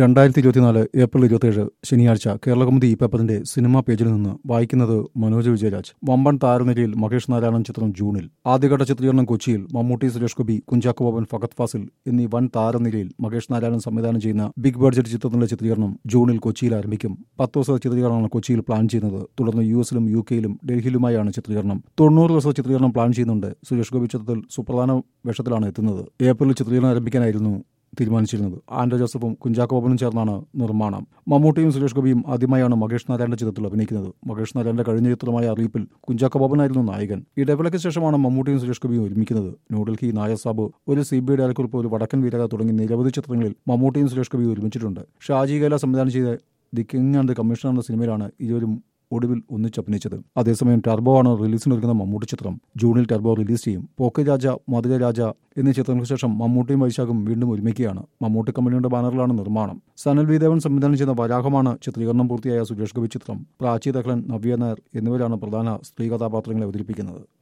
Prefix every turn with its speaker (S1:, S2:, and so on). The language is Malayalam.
S1: രണ്ടായിരത്തി ഇരുപത്തിനാല് ഏപ്രിൽ ഇരുപത്തിയേഴ് ശനിയാഴ്ച കേരളകൗമുദി ഈ പേപ്പറിന്റെ സിനിമാ പേജിൽ നിന്ന് വായിക്കുന്നത് മനോജ് വിജയരാജ് വമ്പൻ താരനിരയിൽ മഹേഷ് നാരായണൻ ചിത്രം ജൂണിൽ ആദ്യഘട്ട ചിത്രീകരണം കൊച്ചിയിൽ മമ്മൂട്ടി സുരേഷ് ഗോപി കുഞ്ചാക്കോ ബോബൻ ഫഹദ് ഫാസിൽ എന്നീ വൻ താരനിരയിൽ മഹേഷ് നാരായണൻ സംവിധാനം ചെയ്യുന്ന ബിഗ് ബഡ്ജറ്റ് ചിത്രത്തിന്റെ ചിത്രീകരണം ജൂണിൽ കൊച്ചിയിൽ ആരംഭിക്കും പത്ത് ദിവസത്തെ ചിത്രീകരണമാണ് കൊച്ചിയിൽ പ്ലാൻ ചെയ്യുന്നത് തുടർന്ന് യു എസിലും യു കെയിലും ഡൽഹിയിലുമായാണ് ചിത്രീകരണം തൊണ്ണൂറ് ദിവസത്തെ ചിത്രീകരണം പ്ലാൻ ചെയ്യുന്നുണ്ട് സുരേഷ് ഗോപി ചിത്രത്തിൽ സുപ്രധാന വേഷത്തിലാണ് എത്തുന്നത് ഏപ്രിലിൽ ചിത്രീകരണം ആരംഭിക്കാനായിരുന്നു തീരുമാനിച്ചിരുന്നത് ആൻഡ്രോ ജോസഫും കുഞ്ചാക്കോ ബോബനും ചേർന്നാണ് നിർമ്മാണം മമ്മൂട്ടിയും സുരേഷ് ഗോപിയും ആദ്യമായാണ് മഹേഷ് നാരായണന്റെ ചിത്രത്തിൽ അഭിനയിക്കുന്നത് മഹേഷ് നാരായണന്റെ കഴിഞ്ഞ ചിത്രമായ അറിയിപ്പിൽ കുഞ്ചാക്കോ ബോബനായിരുന്നു നായകൻ ഇടവേളയ്ക്ക് ശേഷമാണ് മമ്മൂട്ടിയും സുരേഷ് ഗോപിയും ഒരുമിക്കുന്നത് ന്യൂഡൽഹി നായസാബ് ഒരു സി ബി ഐ ഡയറക്കുറിപ്പ് ഒരു വടക്കൻ വീരക തുടങ്ങി നിരവധി ചിത്രങ്ങളിൽ മമ്മൂട്ടിയും സുരേഷ് ഗോപിയും ഒരുമിച്ചിട്ടുണ്ട് ഷാജി കൈല സംവിധാനം ചെയ്ത the king and the commissioner എന്ന സിനിമയിലാണ് ഇരുവരും ഒടുവിൽ ഒന്നിച്ചഭിനയിച്ചത് അതേസമയം ടർബോ ആണ് റിലീസിനൊരുങ്ങുന്ന മമ്മൂട്ടി ചിത്രം ജൂണിൽ ടർബോ റിലീസ് ചെയ്യും പോക്കെ രാജ മധുര രാജ എന്നീ ചിത്രങ്ങൾക്ക് ശേഷം മമ്മൂട്ടിയും വൈശാഖും വീണ്ടും ഒരുമിക്കുകയാണ് മമ്മൂട്ടി കമ്പനിയുടെ ബാനറിലാണ് നിർമ്മാണം സനൽ വി ദേവൻ സംവിധാനം ചെയ്ത വരാഹമാണ് ചിത്രീകരണം പൂർത്തിയായ സുരേഷ് ഗോപി ചിത്രം പ്രാചി ദഹ്ലൻ നവ്യ നായർ എന്നിവരാണ് പ്രധാന സ്ത്രീ കഥാപാത്രങ്ങളെ അവതരിപ്പിക്കുന്നത്